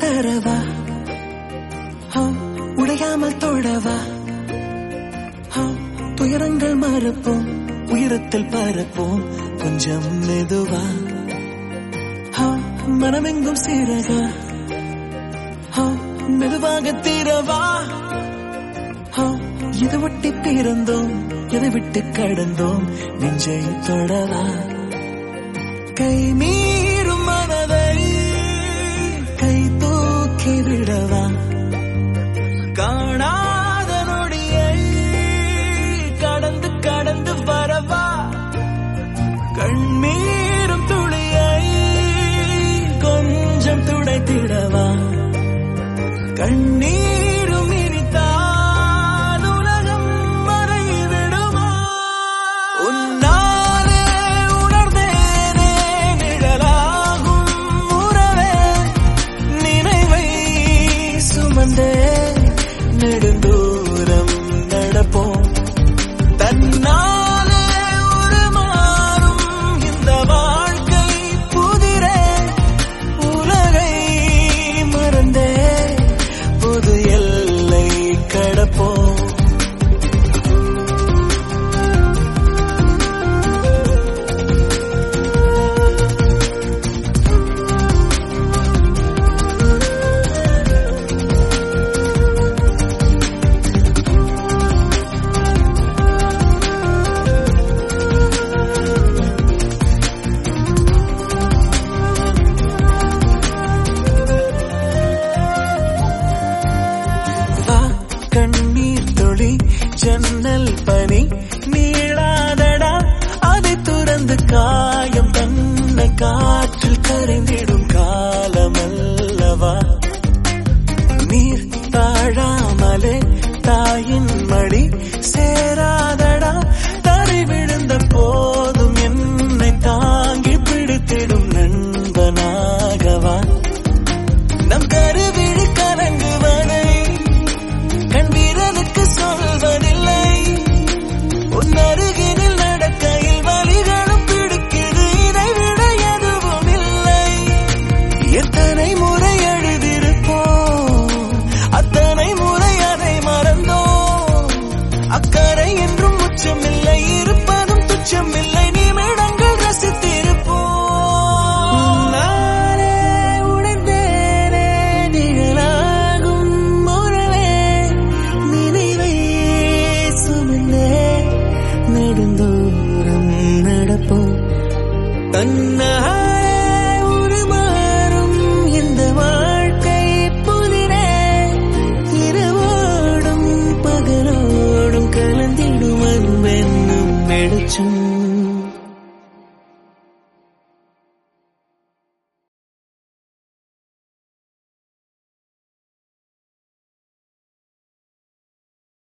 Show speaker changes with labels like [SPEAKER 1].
[SPEAKER 1] தரவா ஹோ, உடையாமல் தொடவா ஹோ, துயரங்கள் மறப்போம் உயரத்தில் பறப்போம் கொஞ்சம் மெதுவா ஹோ, மனமெங்கும் சீரகா ஹோ, மெதுவாக தீரவா ஹோ, இது ஒட்டி பிறந்தோம் எதை விட்டு கடந்தோம் நெஞ்சை தொடவா கை மீறும் மனதை கை தூக்கி விடவா காணாத நொடியை கடந்து கடந்து வரவா கண்ணீரும் துளியை கொஞ்சம் துடைத்திடவா கண்ணீரும் இனித்தான் உலகம் மறைவிடுமா உன்னாலே உணர்ந்தேனே நிழலாகும் உறவே நினைவை சுமந்தே நெடுந்தூரம் நடப்போம் தன்னாலே உருமாறும் இந்த வாழ்க்கை புதிரே உலகை மறந்தே புது எல்லை கடப்போம் வா கண்ணீர் துளி ஜன்னல் பனி நீளாதடா அதை துறந்து காயம் தன்னை காற்றில் கரைந்திடும் காலமல்லவா நீர் தாழாமலே தாயின் மடி சேரா